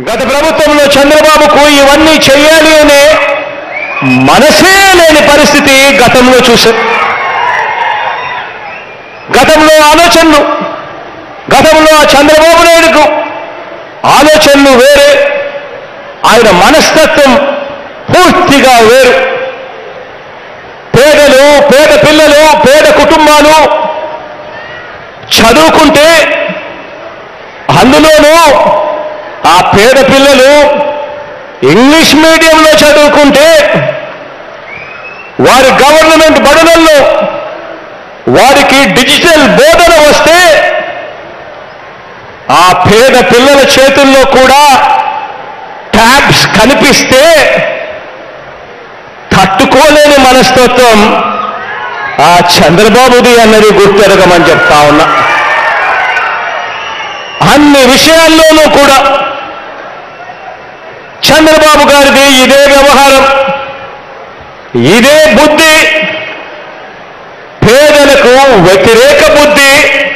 గత ప్రభుత్వంలో చంద్రబాబుకు ఇవన్నీ చేయాలి అనే మనసే లేని పరిస్థితి గతంలో చూశాం గతంలో ఆలోచనలు గతంలో ఆ చంద్రబాబు నాయుడుకు ఆలోచనలు వేరే ఆయన మనస్తత్వం పూర్తిగా వేరు పేదలు పేద పిల్లలు పేద కుటుంబాలు చదువుకుంటే అందులోనూ ఆ పేద పిల్లలు ఇంగ్లీష్ మీడియంలో చదువుకుంటే వారి గవర్నమెంట్ బడులలో వారికి డిజిటల్ బోధన వస్తే ఆ పేద పిల్లల చేతుల్లో కూడా ట్యాబ్స్ కనిపిస్తే తట్టుకోలేని మనస్తత్వం ఆ చంద్రబాబుది అన్నది గుర్తెరగమని చెప్తా ఉన్నా అన్ని విషయాల్లోనూ కూడా చంద్రబాబు గారిది ఇదే వ్యవహారం ఇదే బుద్ధి పేదలకు వ్యతిరేక బుద్ధి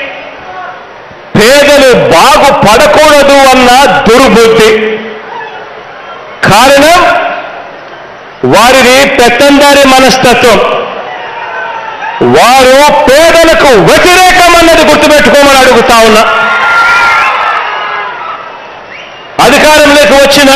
పేదలు బాగుపడకూడదు అన్న దుర్బుద్ధి కారణం వారిది పెత్తందారి మనస్తత్వం వారు పేదలకు వ్యతిరేకం అన్నది గుర్తుపెట్టుకోమని అడుగుతా ఉన్నా అధికారంలోకి వచ్చిన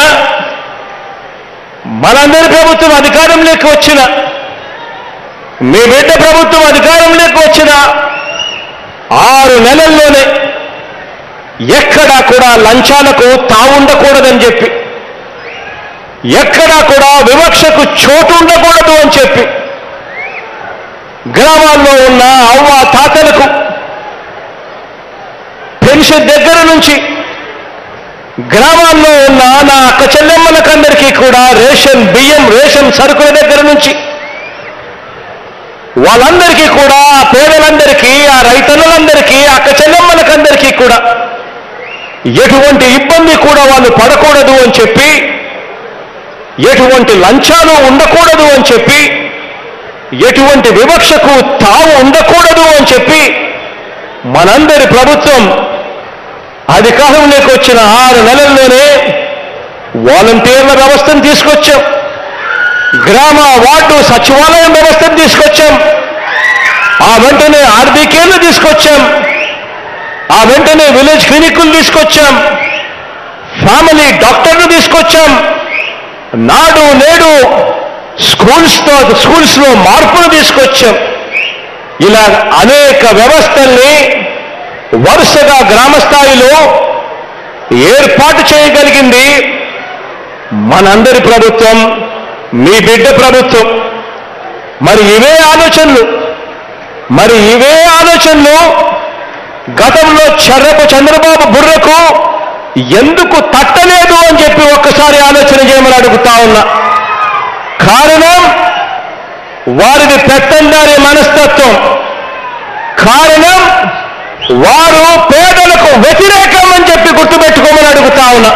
మనందరి ప్రభుత్వం అధికారంలోకి వచ్చిన మీ బిడ్డ ప్రభుత్వం అధికారంలోకి వచ్చిన ఆరు నెలల్లోనే ఎక్కడా కూడా లంచాలకు తావుండకూడదని చెప్పి ఎక్కడా కూడా వివక్షకు చోటు ఉండకూడదు అని చెప్పి గ్రామాల్లో ఉన్న అవ్వ తాతలకు పెన్షన్ దగ్గర నుంచి గ్రామాల్లో ఉన్న నా అక్క చెల్లెమ్మలకందరికీ కూడా రేషన్ బియ్యం రేషన్ సరుకుల దగ్గర నుంచి వాళ్ళందరికీ కూడా ఆ పేదలందరికీ ఆ రైతన్నులందరికీ అక్క చెల్లెమ్మలకందరికీ కూడా ఎటువంటి ఇబ్బంది కూడా వాళ్ళు పడకూడదు అని చెప్పి ఎటువంటి లంచాలు ఉండకూడదు అని చెప్పి ఎటువంటి వివక్షకు తావు ఉండకూడదు అని చెప్పి మనందరి ప్రభుత్వం అధికారంలోకి వచ్చిన ఆరు నెలల్లోనే వాలంటీర్ల వ్యవస్థను తీసుకొచ్చాం గ్రామ వార్డు సచివాలయం వ్యవస్థను తీసుకొచ్చాం ఆ వెంటనే ఆర్బీకేలు తీసుకొచ్చాం ఆ వెంటనే విలేజ్ క్లినిక్లు తీసుకొచ్చాం ఫ్యామిలీ డాక్టర్లు తీసుకొచ్చాం నాడు నేడు స్కూల్స్తో స్కూల్స్లో మార్పులు తీసుకొచ్చాం ఇలా అనేక వ్యవస్థల్ని వరుసగా గ్రామ స్థాయిలో ఏర్పాటు చేయగలిగింది మనందరి ప్రభుత్వం మీ బిడ్డ ప్రభుత్వం మరి ఇవే ఆలోచనలు మరి ఇవే ఆలోచనలు గతంలో చర్రపు చంద్రబాబు బుర్రకు ఎందుకు తట్టలేదు అని చెప్పి ఒక్కసారి ఆలోచన చేయమని అడుగుతా ఉన్నా కారణం వారిది పెత్తందారి మనస్తత్వం కారణం వారు పేదలకు వ్యతిరేకం అని చెప్పి గుర్తుపెట్టుకోమని అడుగుతా ఉన్నా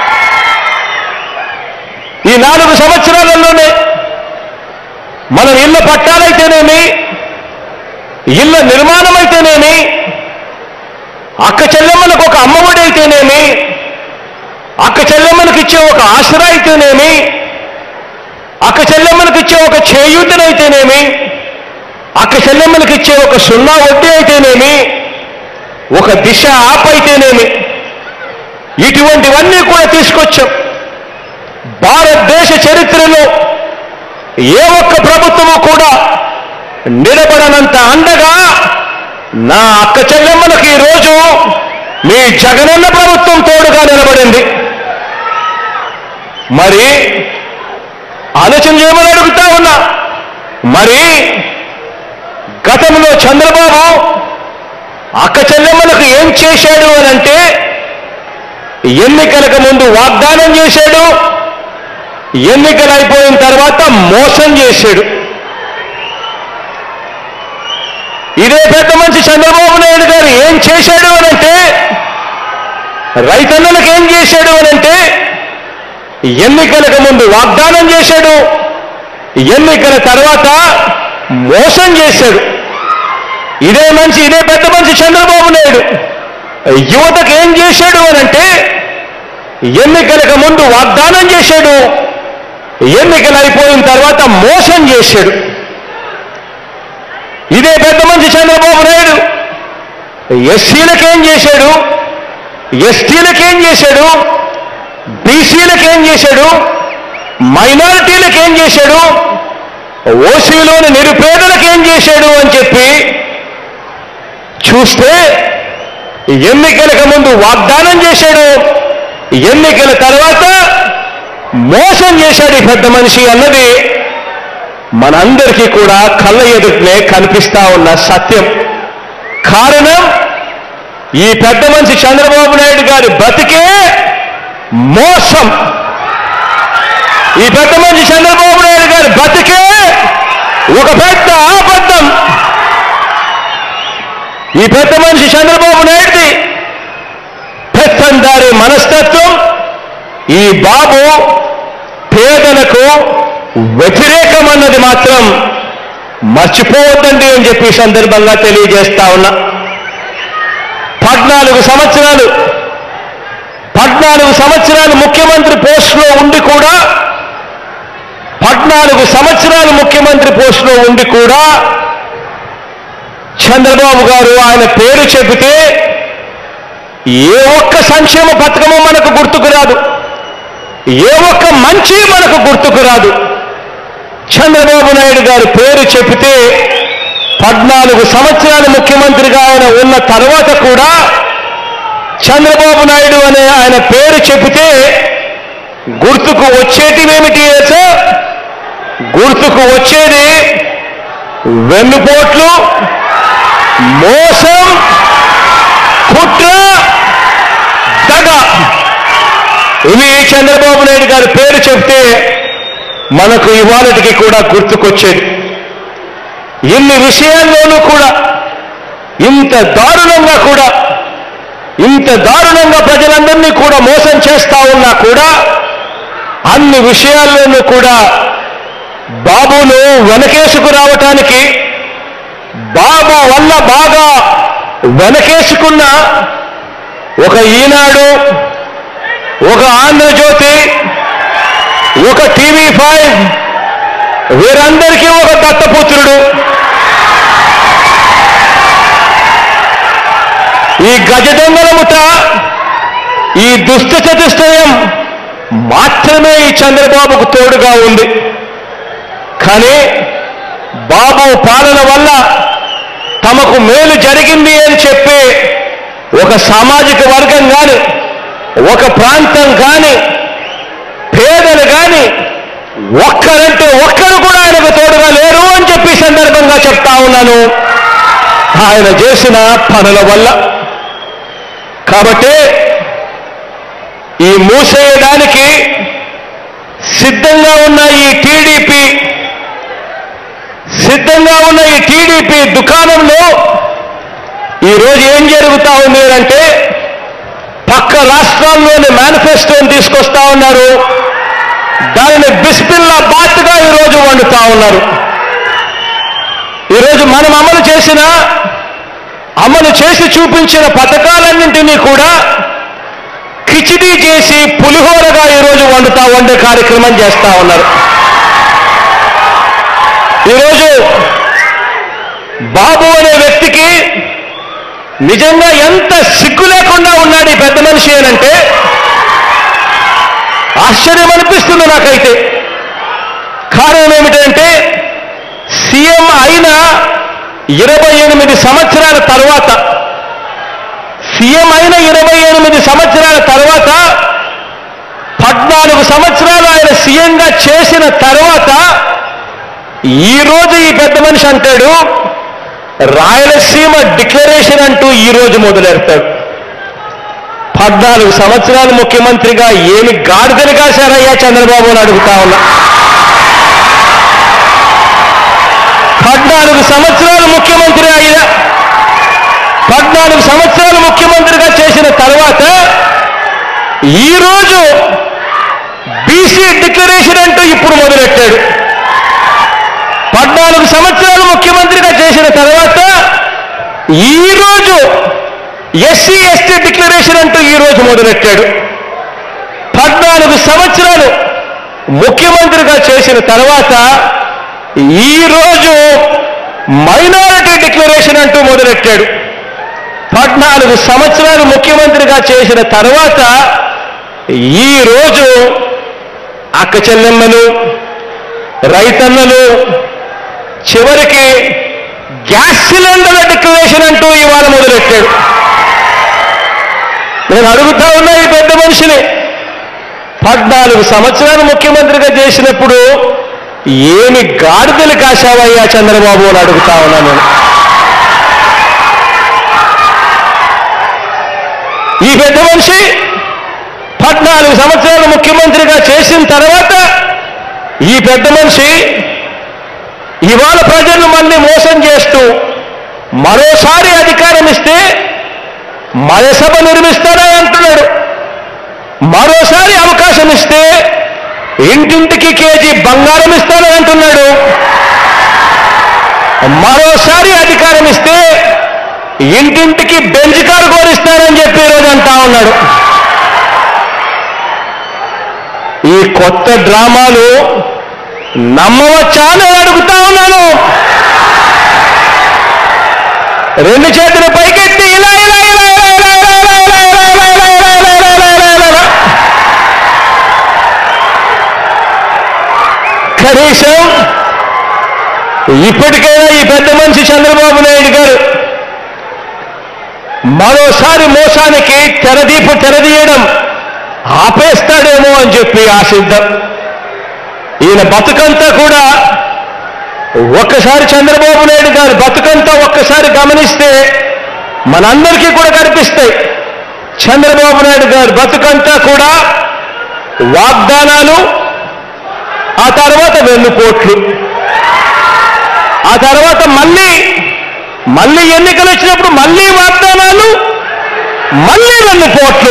ఈ నాలుగు సంవత్సరాలలోనే మనం ఇళ్ళ పట్టాలైతేనేమి ఇళ్ళ నిర్మాణం అయితేనేమి అక్క చెల్లెమ్మలకు ఒక అమ్మఒడి అయితేనేమి అక్క చెల్లెమ్మలకు ఇచ్చే ఒక ఆసరా అయితేనేమి అక్క చెల్లెమ్మలకు ఇచ్చే ఒక చేయూతనైతేనేమి అక్క చెల్లెమ్మలకు ఇచ్చే ఒక సున్నా వడ్డీ అయితేనేమి ఒక దిశ ఆప్ అయితేనేమి ఇటువంటివన్నీ కూడా తీసుకొచ్చాం భారతదేశ చరిత్రలో ఏ ఒక్క ప్రభుత్వము కూడా నిలబడనంత అండగా నా అక్క చెల్లెమ్మలకు ఈరోజు మీ జగనన్న ప్రభుత్వం తోడుగా నిలబడింది మరి ఆలోచన చేయమని అడుగుతా ఉన్నా మరి గతంలో చంద్రబాబు అక్క చెల్లెమ్మలకు ఏం చేశాడు అని అంటే ఎన్నికలకు ముందు వాగ్దానం చేశాడు ఎన్నికలు అయిపోయిన తర్వాత మోసం చేశాడు ఇదే పెద్ద మనిషి చంద్రబాబు నాయుడు గారు ఏం చేశాడు అనంటే రైతన్నలకు ఏం చేశాడు అనంటే ఎన్నికలకు ముందు వాగ్దానం చేశాడు ఎన్నికల తర్వాత మోసం చేశాడు ఇదే మనిషి ఇదే పెద్ద మనిషి చంద్రబాబు నాయుడు యువతకు ఏం చేశాడు అనంటే ఎన్నికలకు ముందు వాగ్దానం చేశాడు ఎన్నికలు అయిపోయిన తర్వాత మోసం చేశాడు ఇదే పెద్ద మనిషి చంద్రబాబు నాయుడు ఎస్సీలకేం చేశాడు ఎస్టీలకేం చేశాడు బీసీలకేం చేశాడు మైనారిటీలకేం చేశాడు ఓసీలోని నిరుపేదలకేం చేశాడు అని చెప్పి చూస్తే ఎన్నికలకు ముందు వాగ్దానం చేశాడు ఎన్నికల తర్వాత మోసం చేశాడు ఈ పెద్ద మనిషి అన్నది మనందరికీ కూడా కళ్ళ ఎదుటనే కనిపిస్తా ఉన్న సత్యం కారణం ఈ పెద్ద మనిషి చంద్రబాబు నాయుడు గారి బతికే మోసం ఈ పెద్ద మనిషి చంద్రబాబు నాయుడు గారి బతికే ఒక పెద్ద అబద్ధం ఈ పెద్ద మనిషి చంద్రబాబు నాయుడుది పెత్తందారి మనస్తత్వం ఈ బాబు పేదలకు వ్యతిరేకం అన్నది మాత్రం మర్చిపోవద్దండి అని చెప్పి ఈ సందర్భంగా తెలియజేస్తా ఉన్నా పద్నాలుగు సంవత్సరాలు పద్నాలుగు సంవత్సరాలు ముఖ్యమంత్రి పోస్టులో ఉండి కూడా పద్నాలుగు సంవత్సరాలు ముఖ్యమంత్రి పోస్టులో ఉండి కూడా చంద్రబాబు గారు ఆయన పేరు చెబితే ఏ ఒక్క సంక్షేమ పథకము మనకు గుర్తుకు రాదు ఏ ఒక్క మంచి మనకు గుర్తుకు రాదు చంద్రబాబు నాయుడు గారి పేరు చెబితే పద్నాలుగు సంవత్సరాలు ముఖ్యమంత్రిగా ఆయన ఉన్న తర్వాత కూడా చంద్రబాబు నాయుడు అనే ఆయన పేరు చెబితే గుర్తుకు వచ్చేటివేమిటి సార్ గుర్తుకు వచ్చేది వెన్నుపోట్లు మోసం కుట్ర దగ ఇవి చంద్రబాబు నాయుడు గారి పేరు చెప్తే మనకు ఇవాళటికి కూడా గుర్తుకొచ్చేది ఇన్ని విషయాల్లోనూ కూడా ఇంత దారుణంగా కూడా ఇంత దారుణంగా ప్రజలందరినీ కూడా మోసం చేస్తా ఉన్నా కూడా అన్ని విషయాల్లోనూ కూడా బాబును వెనకేసుకు రావటానికి బాబు వల్ల బాగా వెనకేసుకున్న ఒక ఈనాడు ఒక ఆంధ్రజ్యోతి ఒక టీవీ ఫైవ్ వీరందరికీ ఒక దత్తపుత్రుడు ఈ గజ దొంగల ముఠ ఈ దుష్ట చతుష్టయం మాత్రమే ఈ చంద్రబాబుకు తోడుగా ఉంది కానీ బాబు పాలన వల్ల తమకు మేలు జరిగింది అని చెప్పి ఒక సామాజిక వర్గం కానీ ఒక ప్రాంతం కానీ పేదలు కానీ ఒక్కరంటే ఒక్కరు కూడా ఆయనకు తోడుగా లేరు అని చెప్పి ఈ సందర్భంగా చెప్తా ఉన్నాను ఆయన చేసిన పనుల వల్ల కాబట్టి ఈ మూసేయడానికి సిద్ధంగా ఉన్న ఈ టీడీపీ సిద్ధంగా ఉన్న ఈ టీడీపీ దుకాణంలో ఈరోజు ఏం జరుగుతా ఉంది అంటే పక్క రాష్ట్రాల్లోని మేనిఫెస్టోని తీసుకొస్తా ఉన్నారు దానిని బిస్పిల్లా బాత్గా ఈరోజు వండుతా ఉన్నారు ఈరోజు మనం అమలు చేసిన అమలు చేసి చూపించిన పథకాలన్నింటినీ కూడా కిచిడీ చేసి పులిహోరగా ఈరోజు వండుతా వండే కార్యక్రమం చేస్తా ఉన్నారు ఈరోజు బాబు అనే వ్యక్తికి నిజంగా ఎంత సిగ్గు లేకుండా ఉన్నాడు ఈ పెద్ద మనిషి అనంటే ఆశ్చర్యం అనిపిస్తుంది నాకైతే కారణం ఏమిటంటే సీఎం అయిన ఇరవై ఎనిమిది సంవత్సరాల తర్వాత సీఎం అయిన ఇరవై ఎనిమిది సంవత్సరాల తర్వాత పద్నాలుగు సంవత్సరాలు ఆయన సీఎంగా చేసిన తర్వాత ఈ రోజు ఈ పెద్ద మనిషి అంటాడు రాయలసీమ డిక్లరేషన్ అంటూ ఈ రోజు మొదలెడతాడు పద్నాలుగు సంవత్సరాలు ముఖ్యమంత్రిగా ఏమి గాడిదలు కాశారయ్యా చంద్రబాబు అని అడుగుతా ఉన్నా పద్నాలుగు సంవత్సరాలు ముఖ్యమంత్రి అయిన పద్నాలుగు సంవత్సరాలు ముఖ్యమంత్రిగా చేసిన తర్వాత ఈరోజు బీసీ డిక్లరేషన్ అంటూ ఇప్పుడు మొదలెట్టాడు పద్నాలుగు సంవత్సరాలు ముఖ్యమంత్రిగా చేసిన తర్వాత ఈరోజు ఎస్సీ ఎస్టీ డిక్లరేషన్ అంటూ ఈరోజు మొదలెట్టాడు పద్నాలుగు సంవత్సరాలు ముఖ్యమంత్రిగా చేసిన తర్వాత ఈ రోజు మైనారిటీ డిక్లరేషన్ అంటూ మొదలెట్టాడు పద్నాలుగు సంవత్సరాలు ముఖ్యమంత్రిగా చేసిన తర్వాత ఈ రోజు అక్క చెల్లెమ్మలు రైతన్నలు చివరికి గ్యాస్ సిలిండర్ల డిక్లరేషన్ అంటూ ఇవాళ మొదలెట్టాడు నేను అడుగుతా ఉన్నా ఈ పెద్ద మనిషిని పద్నాలుగు సంవత్సరాలు ముఖ్యమంత్రిగా చేసినప్పుడు ఏమి గాడిదలు కాశావయ్యా చంద్రబాబు అని అడుగుతా ఉన్నా నేను ఈ పెద్ద మనిషి పద్నాలుగు సంవత్సరాలు ముఖ్యమంత్రిగా చేసిన తర్వాత ఈ పెద్ద మనిషి ఇవాళ ప్రజలను మళ్ళీ మోసం చేస్తూ మరోసారి అధికారం ఇస్తే మయసభ నిర్మిస్తానని అంటున్నాడు మరోసారి అవకాశం ఇస్తే ఇంటింటికి కేజీ బంగారం ఇస్తానని అంటున్నాడు మరోసారి అధికారం ఇస్తే ఇంటింటికి బెంచ్ కారు కోరిస్తానని చెప్పి ఈరోజు అంటా ఉన్నాడు ఈ కొత్త డ్రామాలు నమ్మవచ్చా నేను అడుగుతా ఉన్నాను రెండు చేతులు పైకెత్తి ఇలా ఇలా ఇలా ఇలా ఇలా ఇలా ఇలా ఇలా ఇలా ఇలా ఇలా ఇలా ఇలా ఇలా ఇలా ఇలా. కనీసం ఇప్పటికైనా ఈ పెద్ద మనిషి చంద్రబాబు నాయుడు గారు మరోసారి మోసానికి తెరదీపు తెరదీయడం ఆపేస్తాడేమో అని చెప్పి ఆశిద్దాం ఈయన బతుకంతా కూడా ఒక్కసారి చంద్రబాబు నాయుడు గారు బతుకంతా ఒక్కసారి గమనిస్తే మనందరికీ కూడా కనిపిస్తాయి చంద్రబాబు నాయుడు గారు బతుకంతా కూడా వాగ్దానాలు ఆ తర్వాత వెన్నుపోట్లు ఆ తర్వాత మళ్ళీ మళ్ళీ ఎన్నికలు వచ్చినప్పుడు మళ్ళీ వాగ్దానాలు మళ్ళీ వెన్నుపోట్లు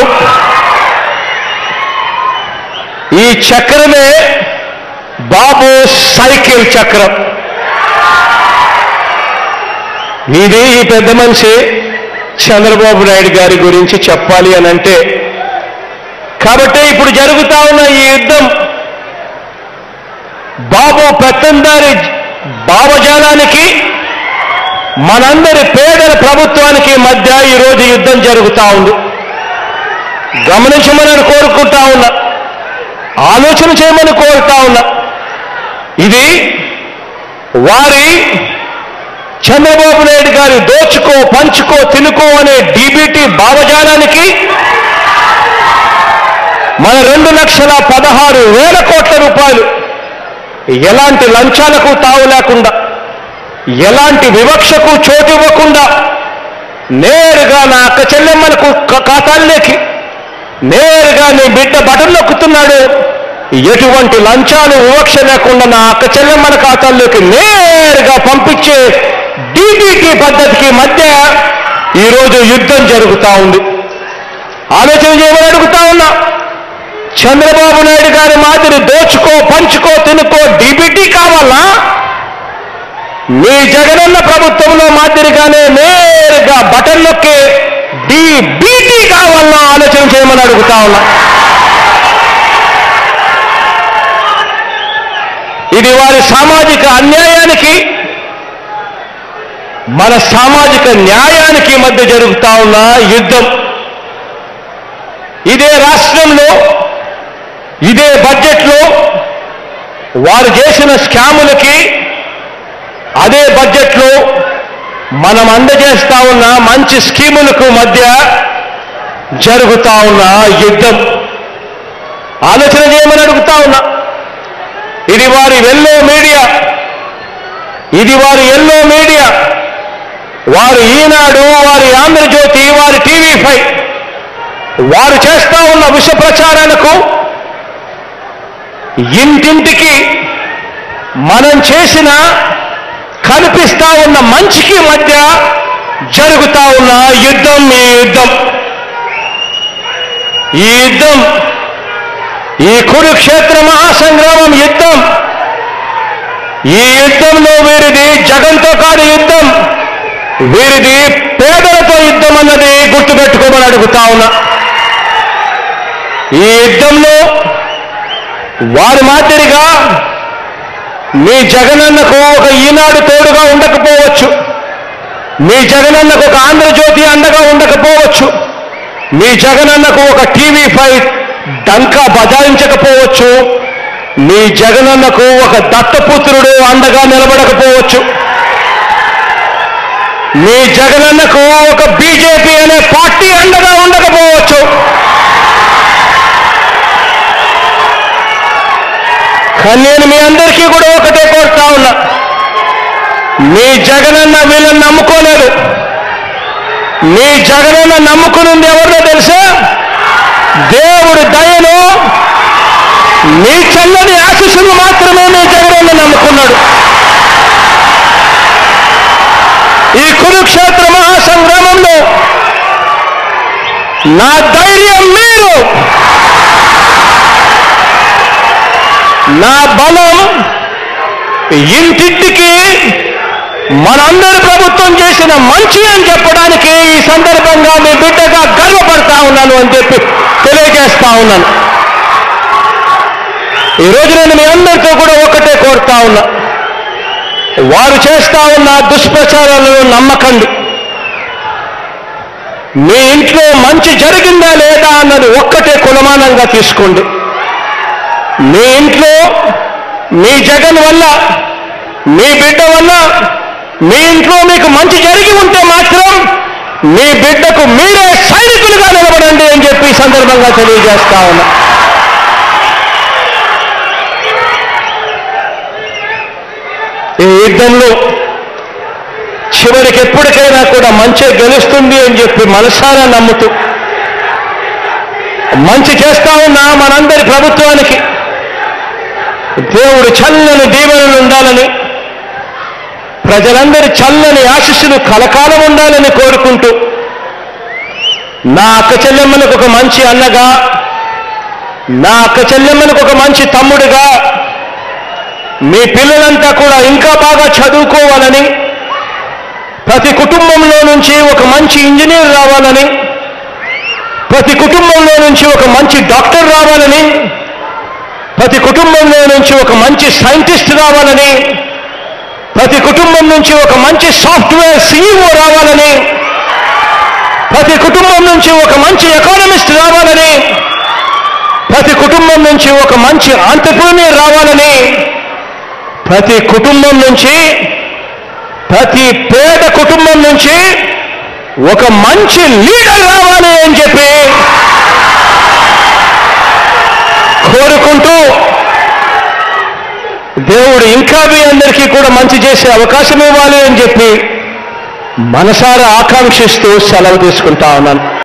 ఈ చక్రమే బాబు సైకిల్ చక్రం ఇది ఈ పెద్ద మనిషి చంద్రబాబు నాయుడు గారి గురించి చెప్పాలి అని అంటే కాబట్టి ఇప్పుడు జరుగుతా ఉన్న ఈ యుద్ధం బాబు పెత్తందారి భావజాలానికి మనందరి పేదల ప్రభుత్వానికి మధ్య ఈరోజు యుద్ధం జరుగుతా ఉంది గమనించమని కోరుకుంటా ఉన్నా ఆలోచన చేయమని కోరుతా ఉన్నా ఇది వారి చంద్రబాబు నాయుడు గారి దోచుకో పంచుకో తినుకో అనే డీబీటీ భావజాలానికి మన రెండు లక్షల పదహారు వేల కోట్ల రూపాయలు ఎలాంటి లంచాలకు తావు లేకుండా ఎలాంటి వివక్షకు చోటు ఇవ్వకుండా నేరుగా నా అక్క చెల్లెమ్మలకు క- ఖాతాల్లోకి నేరుగా నీ బిడ్డ బటన్ నొక్కుతున్నాడు ఎటువంటి లంచాలు వివక్ష లేకుండా నా అక్క చెల్లెమ్మల ఖాతాల్లోకి నేరుగా పంపించే డీబీటీ పద్ధతికి మధ్య ఈరోజు యుద్ధం జరుగుతా ఉంది ఆలోచన చేయమని అడుగుతా ఉన్నా చంద్రబాబు నాయుడు గారి మాదిరి దోచుకో పంచుకో తినుకో డీబీటీ కావాలా మీ జగనన్న ప్రభుత్వంలో మాదిరిగానే నేరుగా బటన్ నొక్కి డీబీటీ కావాలన్నా ఆలోచన చేయమని అడుగుతా ఉన్నా ఇది వారి సామాజిక అన్యాయానికి మన సామాజిక న్యాయానికి మధ్య జరుగుతా ఉన్న యుద్ధం ఇదే రాష్ట్రంలో ఇదే బడ్జెట్లో వారు చేసిన స్కాములకి అదే బడ్జెట్లో మనం అందజేస్తా ఉన్న మంచి స్కీములకు మధ్య జరుగుతా ఉన్న యుద్ధం ఆలోచన చేయమని అడుగుతా ఉన్నా ఇది వారి ఎల్లో మీడియా ఇది వారి ఎల్లో మీడియా వారి ఈనాడు వారి ఆంధ్రజ్యోతి వారి టీవీ ఫైవ్ వారు చేస్తా ఉన్న విష ప్రచారాలకు ఇంటింటికి మనం చేసిన కనిపిస్తా ఉన్న మంచికి మధ్య జరుగుతా ఉన్న యుద్ధం ఈ యుద్ధం ఈ యుద్ధం ఈ కురుక్షేత్ర మహాసంగ్రామం యుద్ధం ఈ యుద్ధంలో వీరిది జగంతో కాదు యుద్ధం వీరిది పేదలతో యుద్ధం అన్నది గుర్తుపెట్టుకోమని అడుగుతా ఉన్నా ఈ యుద్ధంలో వారి మాదిరిగా మీ జగనన్నకు ఒక ఈనాడు తోడుగా ఉండకపోవచ్చు మీ జగనన్నకు ఒక ఆంధ్రజ్యోతి అండగా ఉండకపోవచ్చు మీ జగనన్నకు ఒక టీవీ ఫైవ్ డంకా బజాయించకపోవచ్చు మీ జగనన్నకు ఒక దత్తపుత్రుడు అండగా నిలబడకపోవచ్చు మీ జగనన్నకు ఒక బీజేపీ అనే పార్టీ అండగా ఉండకపోవచ్చు కానీ నేను మీ అందరికీ కూడా ఒకటే కోరుతా ఉన్నా మీ జగనన్న వీళ్ళని నమ్ముకోలేదు మీ జగనన్న నమ్ముకునింది ఎవరినో తెలుసా దేవుడి దయను మీ చల్లని ఆశీస్సులు మాత్రమే మీ జగనన్న నమ్ముకున్నాడు ఈ కురుక్షేత్ర మహాసంగ్రామంలో నా ధైర్యం మీరు నా బలం ఇంటింటికి మనందరి ప్రభుత్వం చేసిన మంచి అని చెప్పడానికి ఈ సందర్భంగా మీ బిడ్డగా గర్వపడతా ఉన్నాను అని చెప్పి తెలియజేస్తా ఉన్నాను ఈరోజు నేను మీ అందరితో కూడా ఒకటే కోరుతా ఉన్నా వారు చేస్తా ఉన్న దుష్ప్రచారాలను నమ్మకండి మీ ఇంట్లో మంచి జరిగిందా లేదా అన్నది ఒక్కటే కులమానంగా తీసుకోండి మీ ఇంట్లో మీ జగన్ వల్ల మీ బిడ్డ వల్ల మీ ఇంట్లో మీకు మంచి జరిగి ఉంటే మాత్రం మీ బిడ్డకు మీరే సైనికులుగా నిలబడండి అని చెప్పి ఈ సందర్భంగా తెలియజేస్తా ఉన్నా ఈ యుద్ధంలో చివరికి ఎప్పటికైనా కూడా మంచి గెలుస్తుంది అని చెప్పి మనసారా నమ్ముతూ మంచి చేస్తా ఉన్న మనందరి ప్రభుత్వానికి దేవుడు చల్లని దీవెనలు ఉండాలని ప్రజలందరి చల్లని ఆశీస్సులు కలకాలం ఉండాలని కోరుకుంటూ నా అక్క చెల్లెమ్మలకు ఒక మంచి అన్నగా నా అక్క చెల్లెమ్మలకు ఒక మంచి తమ్ముడిగా మీ పిల్లలంతా కూడా ఇంకా బాగా చదువుకోవాలని ప్రతి కుటుంబంలో నుంచి ఒక మంచి ఇంజనీర్ రావాలని ప్రతి కుటుంబంలో నుంచి ఒక మంచి డాక్టర్ రావాలని ప్రతి కుటుంబంలో నుంచి ఒక మంచి సైంటిస్ట్ రావాలని ప్రతి కుటుంబం నుంచి ఒక మంచి సాఫ్ట్వేర్ సీఈఓ రావాలని ప్రతి కుటుంబం నుంచి ఒక మంచి ఎకానమిస్ట్ రావాలని ప్రతి కుటుంబం నుంచి ఒక మంచి ఆంటర్ప్రీనియర్ రావాలని ప్రతి కుటుంబం నుంచి ప్రతి పేద కుటుంబం నుంచి ఒక మంచి లీడర్ రావాలి అని చెప్పి కోరుకుంటూ దేవుడు ఇంకా మీ అందరికీ కూడా మంచి చేసే అవకాశం ఇవ్వాలి అని చెప్పి మనసారా ఆకాంక్షిస్తూ సెలవు తీసుకుంటా ఉన్నాను